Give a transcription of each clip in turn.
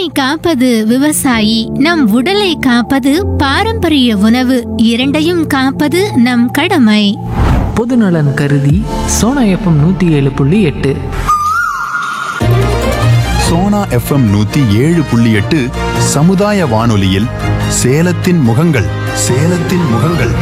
மண்ணை காப்பது விவசாயி நம் உடலை காப்பது பாரம்பரிய உணவு இரண்டையும் காப்பது நம் கடமை பொதுநலன் கருதி சோனா எஃப்எம் நூற்றி ஏழு புள்ளி எட்டு சோனா எஃப்எம் நூத்தி ஏழு புள்ளி எட்டு சமுதாய வானொலியில் சேலத்தின் முகங்கள் சேலத்தின் முகங்கள்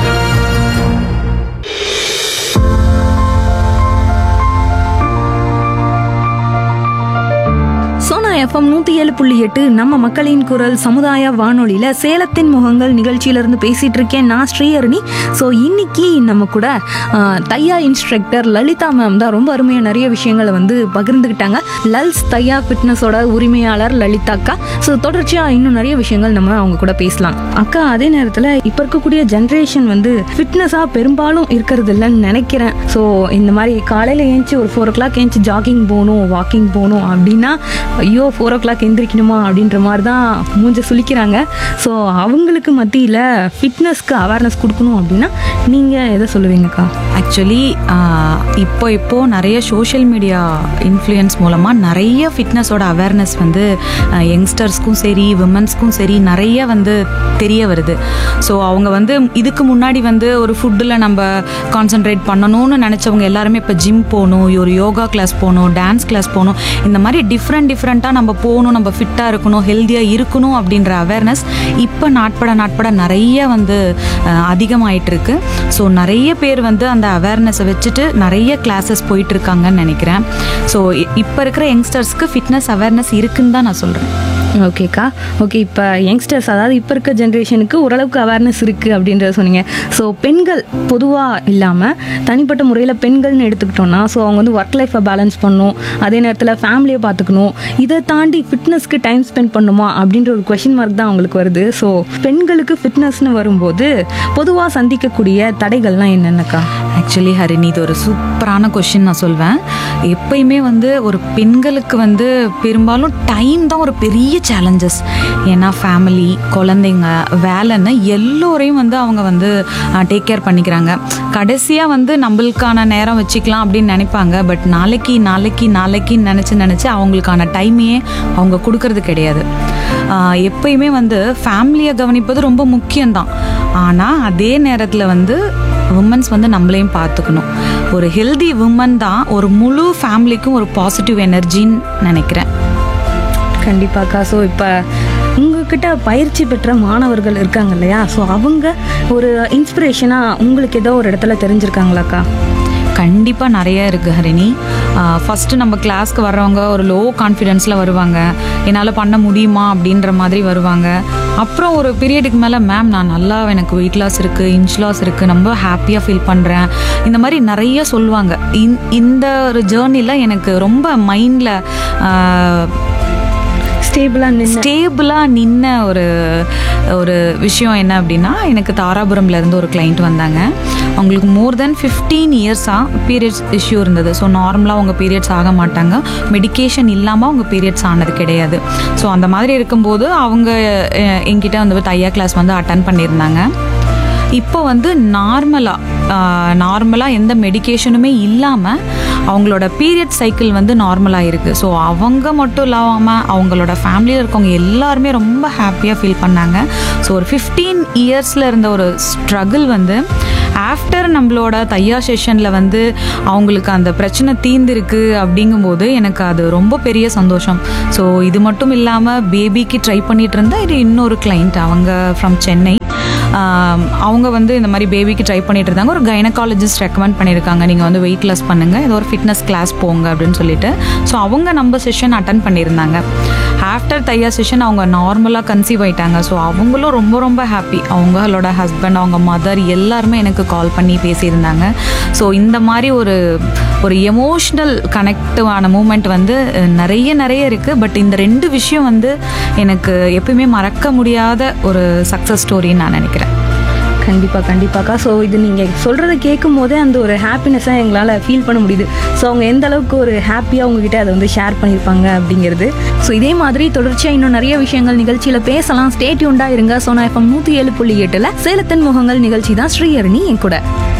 சோனா எஃப்எம் நூத்தி ஏழு புள்ளி எட்டு நம்ம மக்களின் குரல் சமுதாய வானொலியில சேலத்தின் முகங்கள் நிகழ்ச்சியில இருந்து பேசிட்டு இருக்கேன் நான் ஸ்ரீஹரணி ஸோ இன்னைக்கு நம்ம கூட ஆ, தையா இன்ஸ்ட்ரக்டர் லலிதா மேம் தான் ரொம்ப அருமையா நிறைய விஷயங்களை வந்து பகிர்ந்துக்கிட்டாங்க லல்ஸ் தையா ஃபிட்னஸோட உரிமையாளர் லலிதா அக்கா ஸோ தொடர்ச்சியா இன்னும் நிறைய விஷயங்கள் நம்ம அவங்க கூட பேசலாம் அக்கா அதே நேரத்தில் இப்போ இருக்கக்கூடிய ஜென்ரேஷன் வந்து ஃபிட்னஸாக பெரும்பாலும் இருக்கிறது இல்லைன்னு நினைக்கிறேன் ஸோ இந்த மாதிரி காலையில் ஏஞ்சி ஒரு ஃபோர் ஓ கிளாக் ஏஞ்சி ஜாகிங் போகணும் வாக்கிங் போகணும் அப்படின்னா ஐயோ ஃபோர் ஓ கிளாக் எந்திரிக்கணுமா அப்படின்ற மாதிரி தான் மூஞ்ச சுளிக்கிறாங்க ஸோ அவங்களுக்கு மத்தியில் ஃபிட்னஸ்க்கு அவேர்னஸ் கொடுக்கணும் அப்படின்னா நீங்கள் எதை சொல்லுவீங்கக்கா ஆக்சுவலி இப்போ இப்போ நிறைய சோஷியல் மீடியா இன்ஃப்ளூயன்ஸ் மூலமாக நிறைய ஃபிட்னஸோட அவேர்னஸ் வந்து யங்ஸ்டர்ஸ்க்கும் சரி விமன்ஸ்க்கும் சரி நிறைய வந்து தெரிய வருது ஸோ அவங்க வந்து இதுக்கு முன்னாடி வந்து ஒரு ஃபுட்டில் நம்ம கான்சென்ட்ரேட் பண்ணணும்னு நினச்சவங்க எல்லாருமே இப்போ ஜிம் போகணும் ஒரு யோகா கிளாஸ் போகணும் டான்ஸ் கிளாஸ் போகணும் இந்த மாதிரி டிஃப்ரெண்ட் டிஃப்ரெண்ட்டாக நம்ம போகணும் நம்ம ஃபிட்டாக இருக்கணும் ஹெல்த்தியாக இருக்கணும் அப்படின்ற அவேர்னஸ் இப்போ நாட்பட நாட்பட நிறைய வந்து அஹ், அதிகமாயிட்டு இருக்கு ஸோ நிறைய பேர் வந்து அந்த அவேர்னஸை வச்சுட்டு நிறைய கிளாஸஸ் போயிட்டு இருக்காங்கன்னு நினைக்கிறேன் ஸோ இப்போ இருக்கிற யங்ஸ்டர்ஸ்க்கு ஃபிட்னஸ் அவேர்னஸ் இருக்குன்னு தான் நான் சொல்கிறேன் ஓகேக்கா ஓகே இப்போ யங்ஸ்டர்ஸ் அதாவது இப்போ இருக்க ஜென்ரேஷனுக்கு ஓரளவுக்கு அவேர்னஸ் இருக்குது அப்படின்றத சொன்னீங்க ஸோ பெண்கள் பொதுவாக இல்லாமல் தனிப்பட்ட முறையில் பெண்கள்னு எடுத்துக்கிட்டோம்னா ஸோ அவங்க வந்து ஒர்க் லைஃப்பை பேலன்ஸ் பண்ணணும் அதே நேரத்தில் ஃபேமிலியை பார்த்துக்கணும் இதை தாண்டி ஃபிட்னஸ்க்கு டைம் ஸ்பெண்ட் பண்ணுமா அப்படின்ற ஒரு கொஷின் மார்க் தான் அவங்களுக்கு வருது ஸோ பெண்களுக்கு ஃபிட்னஸ்னு வரும்போது பொதுவாக சந்திக்கக்கூடிய தடைகள்லாம் என்னென்னக்கா ஆக்சுவலி ஹரிணி இது ஒரு சூப்பரான கொஷின் நான் சொல்வேன் எப்பயுமே வந்து ஒரு பெண்களுக்கு வந்து பெரும்பாலும் டைம் தான் ஒரு பெரிய சேலஞ்சஸ் ஏன்னா ஃபேமிலி குழந்தைங்க வேலைன்னு எல்லோரையும் வந்து அவங்க வந்து டேக் கேர் பண்ணிக்கிறாங்க கடைசியாக வந்து நம்மளுக்கான நேரம் வச்சுக்கலாம் அப்படின்னு நினைப்பாங்க பட் நாளைக்கு நாளைக்கு நாளைக்குன்னு நினச்சி நினச்சி அவங்களுக்கான டைமையே அவங்க கொடுக்கறது கிடையாது ஆஹ் எப்பயுமே வந்து ஃபேமிலியை கவனிப்பது ரொம்ப முக்கியம்தான் ஆனால் அதே நேரத்தில் வந்து உமன்ஸ் வந்து நம்மளையும் பார்த்துக்கணும் ஒரு ஹெல்தி உமன் தான் ஒரு முழு ஃபேமிலிக்கும் ஒரு பாசிட்டிவ் எனர்ஜின்னு நினைக்கிறேன் கண்டிப்பாக்கா ஸோ இப்போ உங்ககிட்ட பயிற்சி பெற்ற மாணவர்கள் இருக்காங்க இல்லையா ஸோ அவங்க ஒரு இன்ஸ்பிரேஷனாக உங்களுக்கு ஏதோ ஒரு இடத்துல தெரிஞ்சிருக்காங்களாக்கா கண்டிப்பாக நிறைய இருக்குது ஹரிணி ஃபஸ்ட்டு நம்ம கிளாஸ்க்கு வர்றவங்க ஒரு லோ கான்ஃபிடென்ஸில் வருவாங்க என்னால் பண்ண முடியுமா அப்படின்ற மாதிரி வருவாங்க அப்புறம் ஒரு பீரியடுக்கு மேலே மேம் நான் நல்லா எனக்கு வெயிட் லாஸ் இருக்குது இன்ச் லாஸ் இருக்குது ரொம்ப ஹாப்பியாக ஃபீல் பண்ணுறேன் இந்த மாதிரி நிறைய சொல்லுவாங்க இந் இந்த ஒரு ஜேர்னியில் எனக்கு ரொம்ப மைண்டில் ஸ்டேபிளாக நின்று ஸ்டேபிளாக நின்ன ஒரு ஒரு விஷயம் என்ன அப்படின்னா எனக்கு தாராபுரம்ல இருந்து ஒரு கிளைண்ட் வந்தாங்க அவங்களுக்கு மோர் தென் ஃபிஃப்டீன் இயர்ஸாக பீரியட்ஸ் இஷ்யூ இருந்தது ஸோ நார்மலாக அவங்க பீரியட்ஸ் ஆக மாட்டாங்க மெடிகேஷன் இல்லாமல் அவங்க பீரியட்ஸ் ஆனது கிடையாது ஸோ அந்த மாதிரி இருக்கும்போது அவங்க அஹ், என்கிட்ட வந்து தையா கிளாஸ் வந்து அட்டன் பண்ணியிருந்தாங்க இப்போ வந்து நார்மலாக நார்மலாக எந்த மெடிகேஷனுமே இல்லாமல் அவங்களோட பீரியட் சைக்கிள் வந்து நார்மலாக இருக்குது ஸோ அவங்க மட்டும் இல்லாமல் அவங்களோட ஃபேமிலியில் இருக்கவங்க எல்லாருமே ரொம்ப ஹாப்பியாக ஃபீல் பண்ணாங்க ஸோ ஒரு ஃபிஃப்டீன் இயர்ஸில் இருந்த ஒரு ஸ்ட்ரகிள் வந்து ஆஃப்டர் நம்மளோட தையா செஷனில் வந்து அவங்களுக்கு அந்த பிரச்சனை தீர்ந்திருக்கு அப்படிங்கும்போது எனக்கு அது ரொம்ப பெரிய சந்தோஷம் ஸோ இது மட்டும் இல்லாமல் பேபிக்கு ட்ரை பண்ணிட்டு இருந்தா இது இன்னொரு கிளைண்ட் அவங்க ஃப்ரம் சென்னை ஆம், அவங்க வந்து இந்த மாதிரி பேபிக்கு ட்ரை பண்ணிட்டு இருந்தாங்க ஒரு கைனகாலஜிஸ்ட் ரெக்கமெண்ட் பண்ணியிருக்காங்க நீங்கள் வந்து வெயிட் லாஸ் பண்ணுங்கள் ஏதோ ஒரு ஃபிட்னஸ் கிளாஸ் போங்க அப்படின்னு சொல்லிட்டு ஸோ அவங்க நம்ம செஷன் அட்டன் பண்ணியிருந்தாங்க ஆஃப்டர் தையா செஷன் அவங்க நார்மலாக கன்சீவ் ஆயிட்டாங்க ஸோ அவங்களும் ரொம்ப ரொம்ப ஹாப்பி அவங்களோட ஹஸ்பண்ட் அவங்க மதர் எல்லாருமே எனக்கு கால் பண்ணி பேசியிருந்தாங்க ஸோ இந்த மாதிரி ஒரு ஒரு எமோஷ்னல் கனெக்டிவான மூமெண்ட் வந்து அஹ், நிறைய நிறைய இருக்குது பட் இந்த ரெண்டு விஷயம் வந்து எனக்கு எப்பயுமே மறக்க முடியாத ஒரு சக்ஸஸ் ஸ்டோரின்னு நான் நினைக்கிறேன் கண்டிப்பாக கண்டிப்பாக்கா ஸோ இது நீங்கள் சொல்கிறத கேட்கும் போதே அந்த ஒரு ஹாப்பினஸ்ஸாக எங்களால் ஃபீல் பண்ண முடியுது ஸோ அவங்க எந்த அளவுக்கு ஒரு ஹாப்பியாக உங்ககிட்ட அதை வந்து ஷேர் பண்ணியிருப்பாங்க அப்படிங்கிறது ஸோ இதே மாதிரி தொடர்ச்சியாக இன்னும் நிறைய விஷயங்கள் நிகழ்ச்சியில் பேசலாம் ஸ்டேட்யூண்டாக இருங்க சோனா எஃப்எம் நூற்றி ஏழு புள்ளி எட்டில் சேலத்தின் முகங்கள் நிகழ்ச்சி தான் ஸ்ரீஹரணி என் கூட